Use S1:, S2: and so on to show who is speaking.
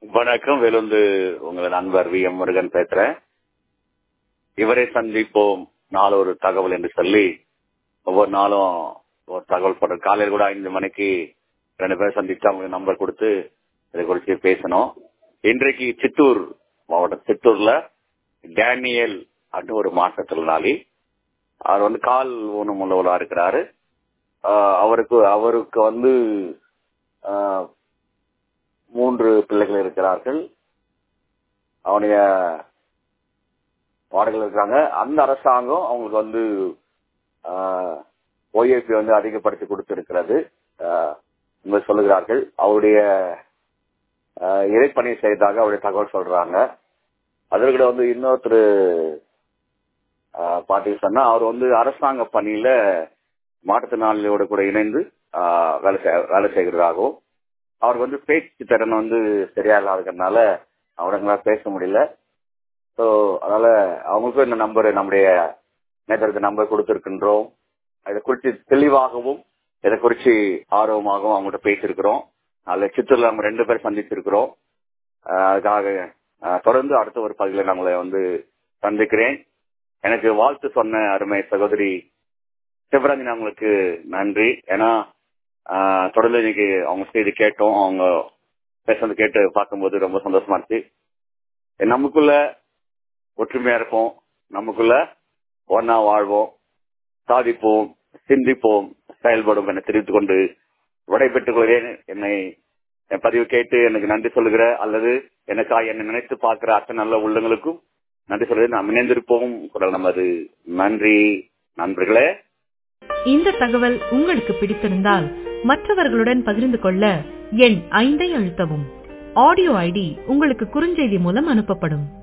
S1: வணக்கம் வேலுந்து உங்கள் நண்பர் வி எம் முருகன் பேசுறேன் இவரை சந்திப்போம் நாள் ஒரு தகவல் என்று சொல்லி ஒவ்வொரு நாளும் ஒரு தகவல் போடுற காலையில் கூட ஐந்து மணிக்கு ரெண்டு பேரும் சந்திச்சு அவங்களுக்கு நம்பர் கொடுத்து இதை குறித்து பேசணும் இன்றைக்கு சித்தூர் மாவட்டம் சித்தூர்ல டேனியல் அப்படின்னு ஒரு மாற்றுத்திறனாளி அவர் வந்து கால் ஊனம் உள்ளவளா இருக்கிறாரு ஆஹ் அவருக்கு அவருக்கு வந்து ஆஹ் மூன்று பிள்ளைகள் இருக்கிறார்கள் அவனுடைய வாடகைகள் இருக்காங்க அந்த அரசாங்கம் அவங்களுக்கு வந்து ஓஏபி வந்து அதிகப்படுத்தி கொடுத்திருக்கிறது என்பது சொல்லுகிறார்கள் அவருடைய இறைப்பணி செய்ததாக அவருடைய தகவல் சொல்றாங்க அதற்கு வந்து இன்னொருத்தர் பாட்டி சொன்னா அவர் வந்து அரசாங்க பணியில மாற்றுத்திறனாளியோட கூட இணைந்து வேலை வேலை செய்கிறதாகவும் அவருக்கு வந்து பேச்சு திறன் வந்து சரியா இல்லாததுனால அவங்களால பேச முடியல ஸோ அதனால அவங்களுக்கும் இந்த நம்பர் நம்முடைய நேதருக்கு நம்பர் கொடுத்திருக்கின்றோம் இதை குறித்து தெளிவாகவும் இதை குறித்து ஆர்வமாகவும் அவங்கள்ட்ட பேசியிருக்கிறோம் அதில் சித்தூர்ல நம்ம ரெண்டு பேர் சந்திச்சிருக்கிறோம் அதுக்காக தொடர்ந்து அடுத்த ஒரு பகுதியில் நான் உங்களை வந்து சந்திக்கிறேன் எனக்கு வாழ்த்து சொன்ன அருமை சகோதரி சிவராஜன் அவங்களுக்கு நன்றி ஏன்னா தொடர்ந்து இன்னைக்கு அவங்க செய்தி கேட்டோம் அவங்க பேசுறது கேட்டு பார்க்கும்போது ரொம்ப சந்தோஷமா இருந்துச்சு நமக்குள்ள ஒற்றுமையா இருப்போம் நமக்குள்ள ஒன்னா வாழ்வோம் சாதிப்போம் சிந்திப்போம் செயல்படும் என தெரிவித்துக் கொண்டு விடைபெற்றுக் கொள்கிறேன் என்னை என் பதிவு கேட்டு எனக்கு நன்றி சொல்லுகிற அல்லது எனக்காக என்னை நினைத்து பார்க்கிற அத்தனை நல்ல உள்ளங்களுக்கும் நன்றி சொல்கிறேன் நாம் இணைந்திருப்போம் குரல் நமது நன்றி நண்பர்களே
S2: இந்த தகவல் உங்களுக்கு பிடித்திருந்தால் மற்றவர்களுடன் பகிர்ந்து கொள்ள எண் ஐந்தை அழுத்தவும் ஆடியோ ஐடி உங்களுக்கு குறுஞ்செய்தி மூலம் அனுப்பப்படும்